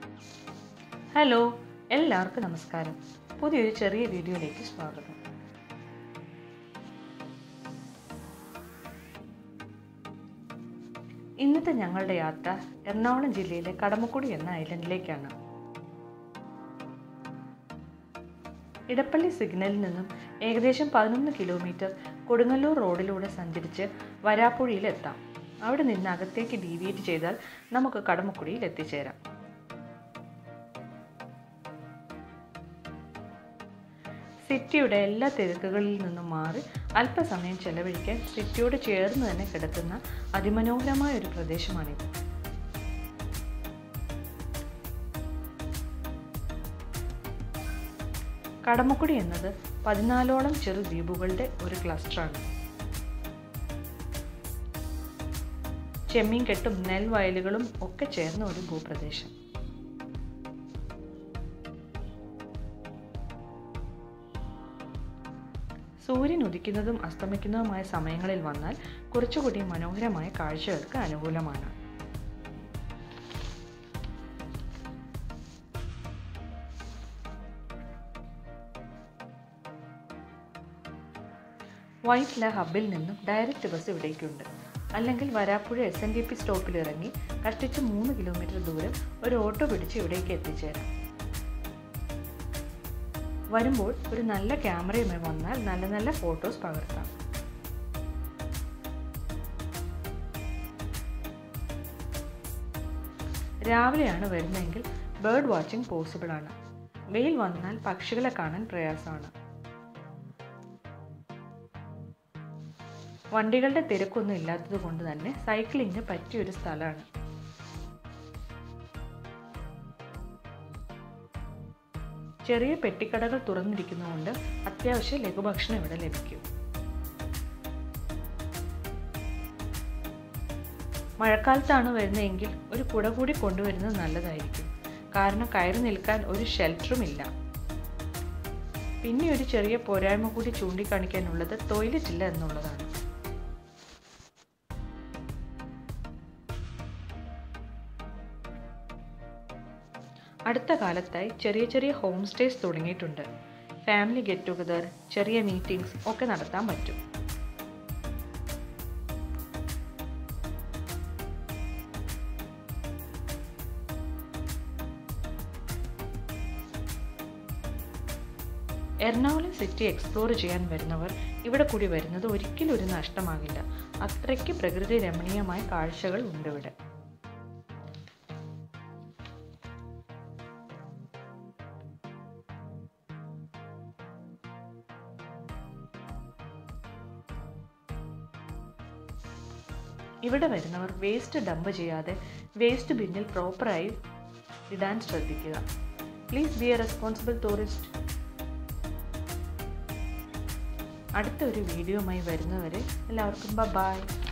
hello എല്ലാവർക്കും നമസ്കാരം പുതിയൊരു ചെറിയ വീഡിയോയിലേക്ക് സ്വാഗതം ഇന്നത്തെ ഞങ്ങളുടെ യാത്ര എറണാകുളം ജില്ലയിലെ കടമക്കുടി എന്ന ഐലൻഡിലേക്കാണ് ഇടപ്പള്ളി സിഗ്നലിൽ നിന്നും ഏകദേശം പതിനൊന്ന് കിലോമീറ്റർ കൊടുങ്ങല്ലൂർ റോഡിലൂടെ സഞ്ചരിച്ച് വരാപ്പുഴയിൽ എത്താം അവിടെ നിന്ന് അകത്തേക്ക് ഡീവിയേറ്റ് ചെയ്താൽ നമുക്ക് കടമക്കുടിയിൽ എത്തിച്ചേരാം സിറ്റിയുടെ എല്ലാ തിരക്കുകളിൽ നിന്നും മാറി അല്പസമയം ചെലവഴിക്കാൻ സിറ്റിയോട് ചേർന്ന് തന്നെ കിടക്കുന്ന അതിമനോഹരമായ ഒരു പ്രദേശമാണിത് കടമക്കുടി എന്നത് പതിനാലോളം ചെറു ദ്വീപുകളുടെ ഒരു ക്ലസ്റ്ററാണ് ചെമ്മീൻകെട്ടും നെൽവയലുകളും ഒക്കെ ചേർന്ന ഒരു ഭൂപ്രദേശം സൂര്യൻ ഉദിക്കുന്നതും അസ്തമിക്കുന്നതുമായ സമയങ്ങളിൽ വന്നാൽ കുറച്ചുകൂടി മനോഹരമായ കാഴ്ചകൾക്ക് അനുകൂലമാണ് വൈറ്റ്ല ഹബിൽ നിന്നും ഡയറക്റ്റ് ബസ് ഇവിടേക്കുണ്ട് അല്ലെങ്കിൽ Varapuzha S N D P സ്റ്റോപ്പിൽ ഇറങ്ങി കഷ്ടിച്ച് മൂന്ന് കിലോമീറ്റർ ദൂരം ഒരു ഓട്ടോ പിടിച്ച് ഇവിടേക്ക് എത്തിച്ചേരാം വരുമ്പോൾ ഒരു നല്ല ക്യാമറയുമായി വന്നാൽ നല്ല നല്ല ഫോട്ടോസ് പകർത്താം രാവിലെയാണ് വരുന്നതെങ്കിൽ ബേർഡ് വാച്ചിങ് പോസിബിൾ ആണ് വെയിൽ വന്നാൽ പക്ഷികളെ കാണാൻ പ്രയാസമാണ് വണ്ടികളുടെ തിരക്കൊന്നും ഇല്ലാത്തത് കൊണ്ട് തന്നെ സൈക്ലിങ്ങിന് പറ്റിയൊരു സ്ഥലമാണ് ചെറിയ പെട്ടിക്കടകൾ തുറന്നിരിക്കുന്നതുകൊണ്ട് അത്യാവശ്യം ലഘുഭക്ഷണം ഇവിടെ ലഭിക്കും മഴക്കാലത്താണ് വരുന്നതെങ്കിൽ ഒരു കുട കൂടി കൊണ്ടുവരുന്നത് നല്ലതായിരിക്കും കാരണം കയറി നിൽക്കാൻ ഒരു ഷെൽട്ടറും ഇല്ല പിന്നെ ഒരു ചെറിയ പോരായ്മ കൂടി ചൂണ്ടിക്കാണിക്കാനുള്ളത് ടോയ്ലറ്റ് ഇല്ല എന്നുള്ളതാണ് അടുത്ത കാലത്തായി ചെറിയ ചെറിയ ഹോം സ്റ്റേസ് തുടങ്ങിയിട്ടുണ്ട് ഫാമിലി ഗെറ്റ് ടുഗദർ ചെറിയ മീറ്റിംഗ്സ് ഒക്കെ നടത്താൻ പറ്റും എറണാകുളം സിറ്റി എക്സ്പ്ലോർ ചെയ്യാൻ വരുന്നവർ ഇവിടെ കൂടി വരുന്നത് ഒരിക്കലും ഒരു നഷ്ടമാകില്ല അത്രയ്ക്ക് പ്രകൃതി രമണീയമായ കാഴ്ചകൾ ഉണ്ട് ഇവിടെ ഇവിടെ വരുന്നവർ വേസ്റ്റ് ഡംപ് ചെയ്യാതെ വേസ്റ്റ് ബിന്നിൽ പ്രോപ്പറായി ഇടാൻ ശ്രദ്ധിക്കുക please be a responsible tourist അടുത്ത ഒരു വീഡിയോയുമായി വരുന്നവരെ എല്ലാവർക്കും ബ ബായ്